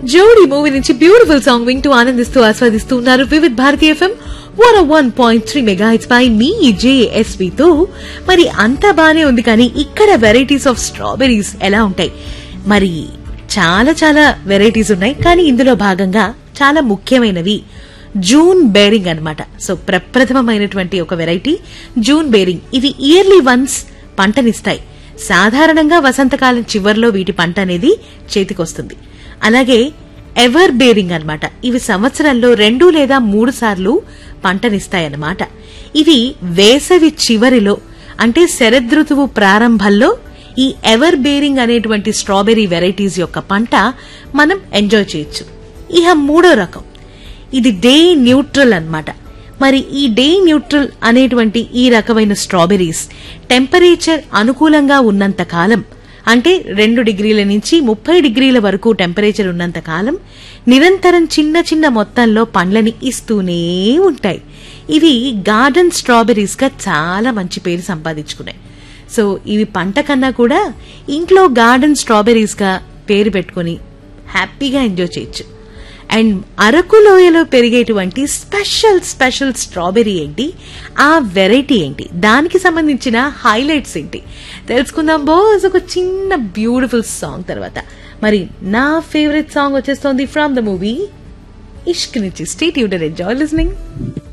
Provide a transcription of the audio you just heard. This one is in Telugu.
జోడీ మూవీ నుంచి బ్యూటిఫుల్ సాంగ్ వింటూ ఆనందిస్తూ ఆస్వాదిస్తూ ఉన్నారు Vividh Bharati FM one one point three mega hits పై మీ జేఎస్వి తో మరి అంతా బానే ఉంది కానీ ఇక్కడ వెరైటీస్ ఆఫ్ స్ట్రాబెరీస్ ఎలా ఉంటాయి మరి చాలా చాలా వెరైటీస్ ఉన్నాయి కానీ ఇందులో భాగంగా చాలా ముఖ్యమైనవి జూన్ బేరింగ్ అన్నమాట సో ప్రప్రథమమైనటువంటి ఒక వెరైటీ జూన్ బేరింగ్ ఇవి ఇయర్లీ వన్స్ పంటనిస్తాయి సాధారణంగా వసంతకాలం చివర్లో వీటి పంట అనేది చేతికొస్తుంది అలాగే ఎవర్ బేరింగ్ అన్నమాట ఇవి సంవత్సరంలో రెండు లేదా మూడు సార్లు పంటనిస్తాయన్నమాట ఇవి వేసవి చివరిలో అంటే శరదృతువు ప్రారంభంలో ఈ ఎవర్ బేరింగ్ అనేటువంటి స్ట్రాబెర్రీ వెరైటీస్ యొక్క పంట మనం ఎంజాయ్ చేయొచ్చు ఇక మూడో రకం ఇది డే న్యూట్రల్ అన్నమాట మరి ఈ డే న్యూట్రల్ అనేటువంటి ఈ రకమైన స్ట్రాబెర్రీస్ టెంపరేచర్ అనుకూలంగా ఉన్నంత కాలం అంటే రెండు డిగ్రీల నుంచి ముప్పై డిగ్రీల వరకు టెంపరేచర్ ఉన్నంత కాలం నిరంతరం చిన్న చిన్న మొత్తంలో పండ్లని ఇస్తూనే ఉంటాయి ఇవి గార్డెన్ స్ట్రాబెర్రీస్ గా చాలా మంచి పేరు సంపాదించుకున్నాయి సో ఇవి పంట కన్నా కూడా ఇంట్లో గార్డెన్ స్ట్రాబెర్రీస్ గా పేరు పెట్టుకుని హ్యాపీగా ఎంజాయ్ చేయొచ్చు అండ్ అరకు లోయలో పెరిగేటువంటి స్పెషల్ స్పెషల్ స్ట్రాబెర్రీ ఏంటి ఆ వెరైటీ ఏంటి దానికి సంబంధించిన హైలైట్స్ ఏంటి తెలుసుకుందాం బోస్ ఒక చిన్న బ్యూటిఫుల్ సాంగ్ తర్వాత మరి నా ఫేవరెట్ సాంగ్ వచ్చేస్తోంది ఫ్రమ్ ద మూవీ ఇష్క్ నుంచి స్టేట్ యూటర్ ఎంజాయ్ లిస్నింగ్